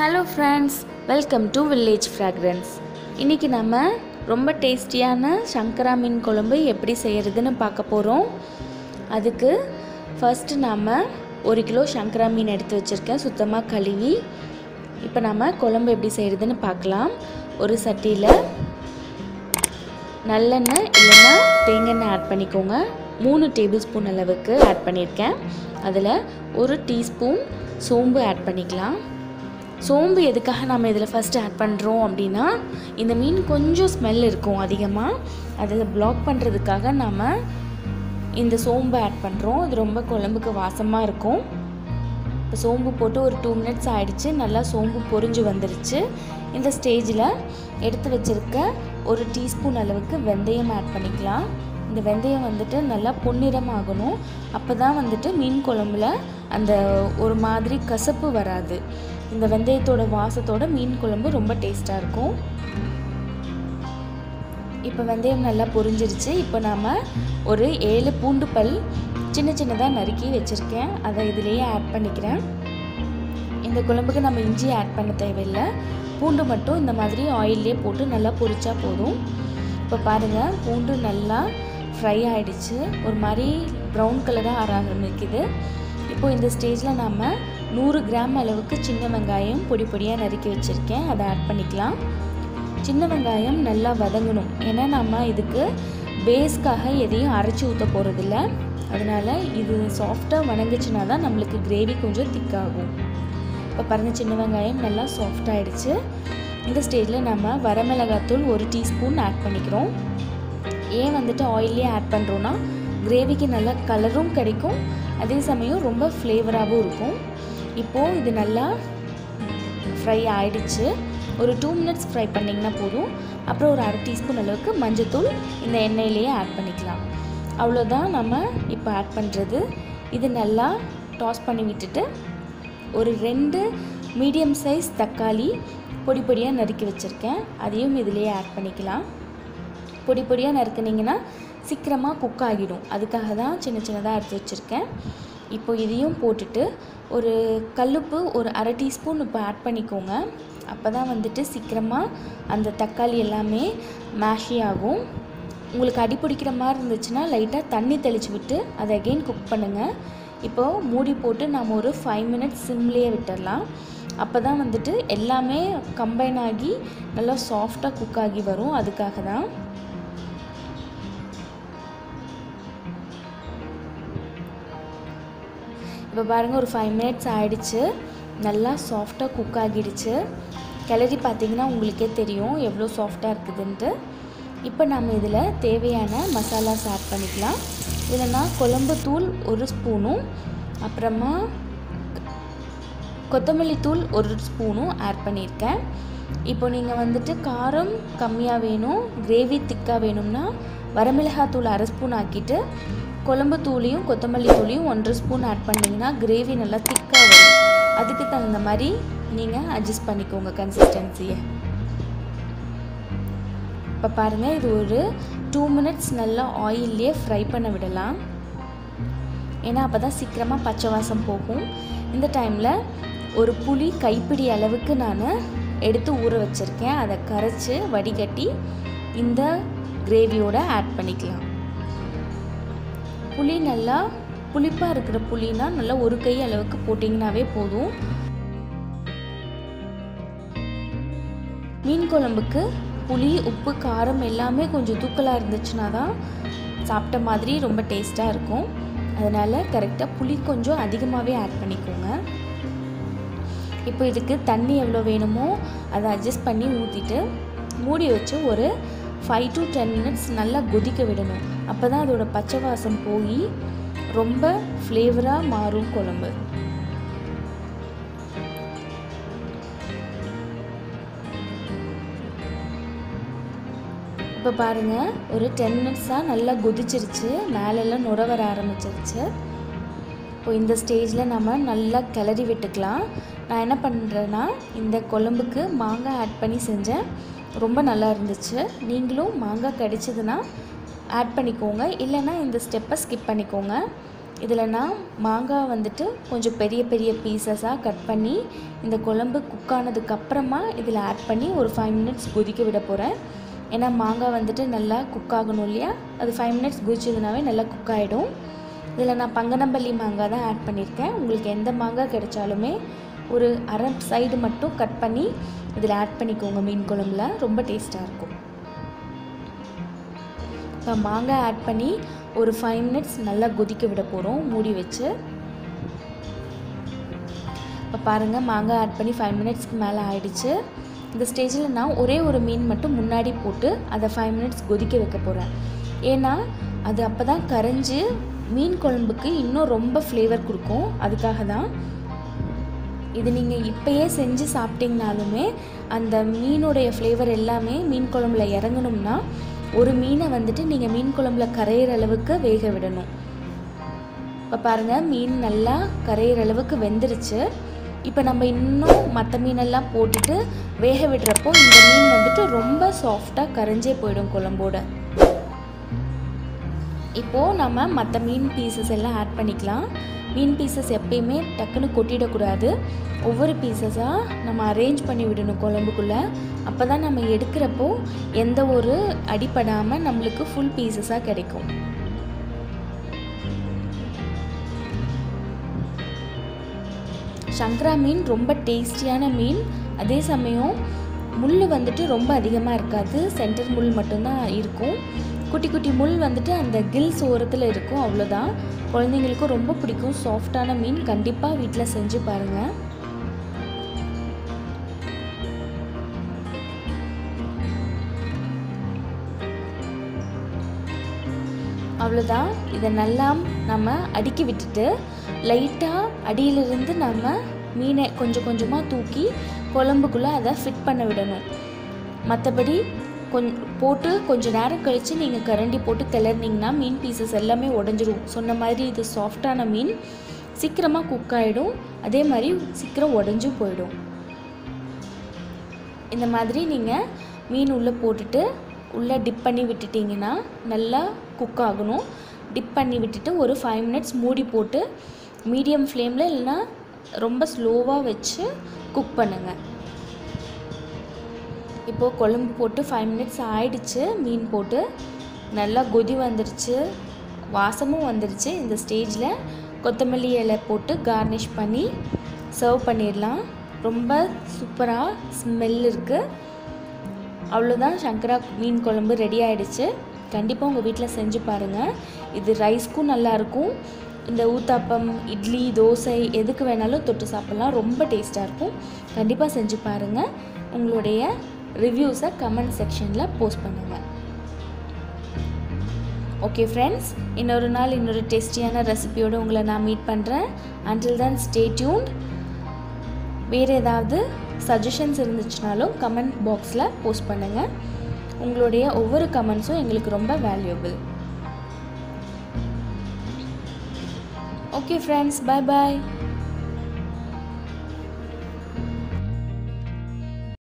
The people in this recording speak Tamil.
hello friends welcome to village fragrance இன்றைக்கி நம்ம ரொம்ப டேஸ்டியான சங்கரா மீன் குழம்பு எப்படி செய்கிறதுன்னு பார்க்க போகிறோம் அதுக்கு ஃபஸ்ட்டு நாம் ஒரு கிலோ சங்கரா மீன் எடுத்து வச்சுருக்கேன் சுத்தமாக கழுவி இப்போ நம்ம குழம்பு எப்படி செய்கிறதுன்னு பார்க்கலாம் ஒரு சட்டியில் நல்லெண்ணெய் இல்லைன்னா தேங்காய் ஆட் பண்ணிக்கோங்க மூணு டேபிள் ஸ்பூன் அளவுக்கு ஆட் பண்ணியிருக்கேன் அதில் ஒரு டீஸ்பூன் சோம்பு ஆட் பண்ணிக்கலாம் சோம்பு எதுக்காக நம்ம இதில் ஃபஸ்ட்டு ஆட் பண்ணுறோம் அப்படின்னா இந்த மீன் கொஞ்சம் ஸ்மெல் இருக்கும் அதிகமாக அதில் பிளாக் பண்ணுறதுக்காக நம்ம இந்த சோம்பு ஆட் பண்ணுறோம் இது ரொம்ப குழம்புக்கு வாசமாக இருக்கும் இப்போ சோம்பு போட்டு ஒரு டூ மினிட்ஸ் ஆகிடுச்சு நல்லா சோம்பு பொரிஞ்சு வந்துருச்சு இந்த ஸ்டேஜில் எடுத்து வச்சுருக்க ஒரு டீஸ்பூன் அளவுக்கு வெந்தயம் ஆட் பண்ணிக்கலாம் இந்த வெந்தயம் வந்துட்டு நல்லா பொன்னிறம் ஆகணும் அப்போ தான் வந்துட்டு மீன் குழம்புல அந்த ஒரு மாதிரி கசப்பு வராது இந்த வெந்தயத்தோட வாசத்தோட மீன் குழம்பு ரொம்ப டேஸ்ட்டாக இருக்கும் இப்போ வெந்தயம் நல்லா பொரிஞ்சிருச்சு இப்போ நாம் ஒரு ஏழு பூண்டு பல் சின்ன சின்னதாக நறுக்கி வச்சுருக்கேன் அதை இதிலேயே ஆட் பண்ணிக்கிறேன் இந்த குழம்புக்கு நம்ம இஞ்சி ஆட் பண்ண தேவையில்லை பூண்டு மட்டும் இந்த மாதிரி ஆயிலே போட்டு நல்லா பொரிச்சா போதும் இப்போ பாருங்கள் பூண்டு நல்லா ஃப்ரை ஆகிடுச்சு ஒரு மாதிரி ப்ரௌன் கலராக ஆற ஆரம்பிக்குது இப்போது இந்த ஸ்டேஜில் நாம் நூறு கிராம் அளவுக்கு சின்ன வெங்காயம் பொடி பொடியாக நறுக்கி வச்சுருக்கேன் அதை ஆட் பண்ணிக்கலாம் சின்ன வெங்காயம் நல்லா வதங்கணும் ஏன்னா நம்ம இதுக்கு பேஸ்க்காக எதையும் அரைச்சி ஊற்ற போகிறதில்ல அதனால் இது சாஃப்டாக வணங்குச்சுனா தான் நம்மளுக்கு கிரேவி கொஞ்சம் திக்காகும் இப்போ பாருங்கள் சின்ன வெங்காயம் நல்லா சாஃப்ட் ஆகிடுச்சு இந்த ஸ்டேஜில் நம்ம வரமிளகாத்தூள் ஒரு டீஸ்பூன் ஆட் பண்ணிக்கிறோம் ஏன் வந்துட்டு ஆயிலே ஆட் பண்ணுறோன்னா கிரேவிக்கு நல்லா கலரும் கிடைக்கும் அதே சமயம் ரொம்ப ஃப்ளேவராகவும் இருக்கும் இப்போது இது நல்லா ஃப்ரை ஆயிடுச்சு ஒரு டூ மினிட்ஸ் ஃப்ரை பண்ணிங்கன்னா போதும் அப்புறம் ஒரு அரை டீஸ்பூன் அளவுக்கு மஞ்சத்தூள் இந்த எண்ணெயிலேயே ஆட் பண்ணிக்கலாம் அவ்வளோதான் நம்ம இப்போ ஆட் பண்ணுறது இது நல்லா டாஸ் பண்ணி விட்டுட்டு ஒரு ரெண்டு மீடியம் சைஸ் தக்காளி பொடி பொடியாக நறுக்கி வச்சுருக்கேன் அதையும் இதிலேயே ஆட் பண்ணிக்கலாம் பொடி பொடியாக நறுக்குனிங்கன்னா சீக்கிரமாக குக் ஆகிடும் அதுக்காக தான் சின்ன சின்னதாக எடுத்து வச்சுருக்கேன் இப்போ இதையும் போட்டுட்டு ஒரு கல்லுப்பு ஒரு அரை டீஸ்பூன் இப்போ ஆட் பண்ணிக்கோங்க அப்போ தான் வந்துட்டு சீக்கிரமாக அந்த தக்காளி எல்லாமே மேஷி ஆகும் உங்களுக்கு அடி பிடிக்கிற மாதிரி இருந்துச்சுன்னா லைட்டாக தண்ணி தெளித்து விட்டு அதை அகெயின் குக் பண்ணுங்கள் இப்போது மூடி போட்டு நாம் ஒரு ஃபைவ் மினிட்ஸ் சிம்லேயே விட்டுடலாம் அப்போ தான் வந்துட்டு எல்லாமே கம்பைன் ஆகி நல்லா சாஃப்டாக குக் ஆகி வரும் அதுக்காக தான் இப்போ பாருங்கள் ஒரு ஃபைவ் மினிட்ஸ் ஆகிடுச்சு நல்லா சாஃப்டாக குக் ஆகிடுச்சு கிளறி பார்த்தீங்கன்னா உங்களுக்கே தெரியும் எவ்வளோ சாஃப்டாக இருக்குதுன்ட்டு இப்போ நம்ம இதில் தேவையான மசாலாஸ் ஆட் பண்ணிக்கலாம் இதில் நான் குழம்பு தூள் ஒரு ஸ்பூனும் அப்புறமா கொத்தமல்லி தூள் ஒரு ஸ்பூனும் ஆட் பண்ணியிருக்கேன் இப்போ நீங்கள் வந்துட்டு காரம் கம்மியாக வேணும் கிரேவி திக்காக வேணும்னா வரமிளகாய் தூள் அரை ஸ்பூன் ஆக்கிட்டு குழம்பு தூளையும் கொத்தமல்லி தூளையும் ஒன்றரை ஸ்பூன் ஆட் பண்ணிங்கன்னா கிரேவி நல்லா திக்காக வரும் அதுக்கு தகுந்த மாதிரி நீங்கள் அட்ஜஸ்ட் பண்ணிக்கோங்க கன்சிஸ்டன்சியை இப்போ பாருங்கள் இது ஒரு டூ மினிட்ஸ் நல்லா ஆயிலே ஃப்ரை பண்ண விடலாம் ஏன்னா அப்போ தான் சீக்கிரமாக பச்சை வாசம் போகும் இந்த டைமில் ஒரு புளி கைப்பிடி அளவுக்கு நான் எடுத்து ஊற வச்சுருக்கேன் அதை கரைச்சி வடிகட்டி இந்த கிரேவியோட ஆட் பண்ணிக்கலாம் புளி நல்லா புளிப்பாக இருக்கிற புளினா நல்லா ஒரு கை அளவுக்கு போட்டிங்கனாவே போதும் மீன் குழம்புக்கு புளி உப்பு காரம் எல்லாமே கொஞ்சம் தூக்கலாக இருந்துச்சுன்னா தான் சாப்பிட்ட மாதிரி ரொம்ப டேஸ்ட்டாக இருக்கும் அதனால் கரெக்டாக புளி கொஞ்சம் அதிகமாகவே ஆட் பண்ணிக்கோங்க இப்போ இதுக்கு தண்ணி எவ்வளோ வேணுமோ அதை அட்ஜஸ்ட் பண்ணி ஊற்றிட்டு மூடி வச்சு ஒரு ஃபைவ் டு டென் மினிட்ஸ் நல்லா கொதிக்க விடணும் அப்போ தான் அதோட பச்சை வாசம் போய் ரொம்ப ஃப்ளேவராக மாறும் குழம்பு இப்போ பாருங்கள் ஒரு டென் மினிட்ஸாக நல்லா கொதிச்சிருச்சு மேலெல்லாம் நுர வர ஆரம்பிச்சிருச்சு இப்போ இந்த ஸ்டேஜில் நம்ம நல்லா கிளறி விட்டுக்கலாம் நான் என்ன பண்ணுறேன்னா இந்த குழம்புக்கு மாங்காய் ஆட் பண்ணி செஞ்சேன் ரொம்ப நல்லா இருந்துச்சு நீங்களும் மாங்காய் கிடைச்சதுன்னா ஆட் பண்ணிக்கோங்க இல்லைன்னா இந்த ஸ்டெப்பை ஸ்கிப் பண்ணிக்கோங்க இதில் நான் மாங்காய் வந்துட்டு கொஞ்சம் பெரிய பெரிய பீசஸாக கட் பண்ணி இந்த குழம்பு குக் ஆனதுக்கப்புறமா இதில் ஆட் பண்ணி ஒரு ஃபைவ் மினிட்ஸ் கொதிக்க விட போகிறேன் ஏன்னா மாங்காய் வந்துட்டு நல்லா குக் ஆகணும் இல்லையா அது ஃபைவ் மினிட்ஸ் கொதிச்சதுனாவே நல்லா குக் ஆகிடும் இதில் நான் பங்கனம்பள்ளி மாங்காய் தான் ஆட் பண்ணியிருக்கேன் உங்களுக்கு எந்த மாங்காய் கிடைச்சாலுமே ஒரு அரை சைடு மட்டும் கட் பண்ணி இதில் ஆட் பண்ணிக்கோங்க மீன் குழம்புல ரொம்ப டேஸ்ட்டாக இருக்கும் இப்போ மாங்காய் ஆட் பண்ணி ஒரு ஃபைவ் மினிட்ஸ் நல்லா கொதிக்க விட போகிறோம் மூடி வச்சு இப்போ பாருங்கள் மாங்காய் ஆட் பண்ணி ஃபைவ் மினிட்ஸ்க்கு மேலே ஆயிடுச்சு இந்த ஸ்டேஜில் நான் ஒரே ஒரு மீன் மட்டும் முன்னாடி போட்டு அதை ஃபைவ் மினிட்ஸ் கொதிக்க வைக்க போகிறேன் ஏன்னா அது அப்போ தான் கரைஞ்சி மீன் குழம்புக்கு இன்னும் ரொம்ப ஃப்ளேவர் கொடுக்கும் அதுக்காக தான் இது நீங்கள் இப்போயே செஞ்சு சாப்பிட்டீங்கனாலுமே அந்த மீனுடைய ஃப்ளேவர் எல்லாமே மீன் குழம்புல இறங்கணும்னா ஒரு மீனை வந்துட்டு நீங்கள் மீன் குழம்புல கரையிற அளவுக்கு வேக விடணும் இப்போ பாருங்கள் மீன் நல்லா கரையிற அளவுக்கு வெந்துருச்சு இப்போ நம்ம இன்னும் மற்ற மீனெல்லாம் போட்டுட்டு வேக விடுறப்போ இந்த மீன் வந்துட்டு ரொம்ப சாஃப்டாக கரைஞ்சே போயிடும் குழம்போட இப்போது நம்ம மற்ற மீன் பீசஸ் எல்லாம் ஆட் பண்ணிக்கலாம் மீன் பீசஸ் எப்பயுமே டக்குன்னு கொட்டிடக்கூடாது ஒவ்வொரு பீசஸாக நம்ம அரேஞ்ச் பண்ணி விடணும் குழம்புக்குள்ளே அப்போ தான் நம்ம எடுக்கிறப்போ எந்த ஒரு அடிப்படாமல் நம்மளுக்கு ஃபுல் பீசஸாக கிடைக்கும் சங்கரா மீன் ரொம்ப டேஸ்டியான மீன் அதே சமயம் முள் வந்துட்டு ரொம்ப அதிகமாக இருக்காது சென்டர் முள் மட்டும்தான் இருக்கும் குட்டி குட்டி முள் வந்துட்டு அந்த கில்ஸ் ஓரத்தில் இருக்கும் அவ்வளோதான் குழந்தைங்களுக்கும் ரொம்ப பிடிக்கும் சாஃப்டான மீன் கண்டிப்பாக வீட்டில் செஞ்சு பாருங்கள் அவ்வளோதான் இதை நல்லா நம்ம அடுக்கி விட்டுட்டு லைட்டாக அடியிலிருந்து நம்ம மீனை கொஞ்சம் கொஞ்சமாக தூக்கி குழம்புக்குள்ளே அதை ஃபிட் பண்ண விடணும் மற்றபடி கொஞ் போட்டு கொஞ்சம் நேரம் கழித்து நீங்கள் கரண்டி போட்டு கிளறினீங்கன்னா மீன் பீசஸ் எல்லாமே உடஞ்சிரும் சொன்ன மாதிரி இது சாஃப்டான மீன் சீக்கிரமாக குக் ஆகிடும் அதே மாதிரி சீக்கிரம் உடஞ்சும் போயிடும் இந்த மாதிரி நீங்கள் மீன் உள்ளே போட்டுட்டு உள்ளே டிப் பண்ணி விட்டுட்டிங்கன்னா நல்லா குக் ஆகணும் டிப் பண்ணி விட்டுட்டு ஒரு ஃபைவ் மினிட்ஸ் மூடி போட்டு மீடியம் ஃப்ளேமில் இல்லைன்னா ரொம்ப ஸ்லோவாக வச்சு குக் பண்ணுங்கள் இப்போது குழம்பு போட்டு ஃபைவ் மினிட்ஸ் ஆயிடுச்சு மீன் போட்டு நல்லா கொதி வந்துருச்சு வாசமும் வந்துருச்சு இந்த ஸ்டேஜில் கொத்தமல்லி இலை போட்டு கார்னிஷ் பண்ணி சர்வ் பண்ணிடலாம் ரொம்ப சூப்பராக ஸ்மெல் இருக்குது அவ்வளோதான் சங்கரா மீன் குழம்பு ரெடி ஆகிடுச்சு கண்டிப்பாக உங்கள் வீட்டில் செஞ்சு பாருங்கள் இது ரைஸ்க்கும் நல்லாயிருக்கும் இந்த ஊத்தாப்பம் இட்லி தோசை எதுக்கு வேணாலும் தொட்டு சாப்பிட்லாம் ரொம்ப டேஸ்ட்டாக இருக்கும் கண்டிப்பாக செஞ்சு பாருங்கள் உங்களுடைய ரிவ்யூஸை கமெண்ட் செக்ஷனில் போஸ்ட் பண்ணுங்கள் ஓகே ஃப்ரெண்ட்ஸ் இன்னொரு நாள் இன்னொரு டேஸ்டியான ரெசிபியோடு உங்களை நான் மீட் பண்ணுறேன் அண்டில் தென் ஸ்டே டியூன்ட் வேறு ஏதாவது சஜஷன்ஸ் இருந்துச்சுனாலும் கமெண்ட் பாக்ஸில் போஸ்ட் பண்ணுங்கள் உங்களுடைய ஒவ்வொரு கமெண்ட்ஸும் எங்களுக்கு ரொம்ப வேல்யூபிள் ஓகே ஃப்ரெண்ட்ஸ் பாய் பாய்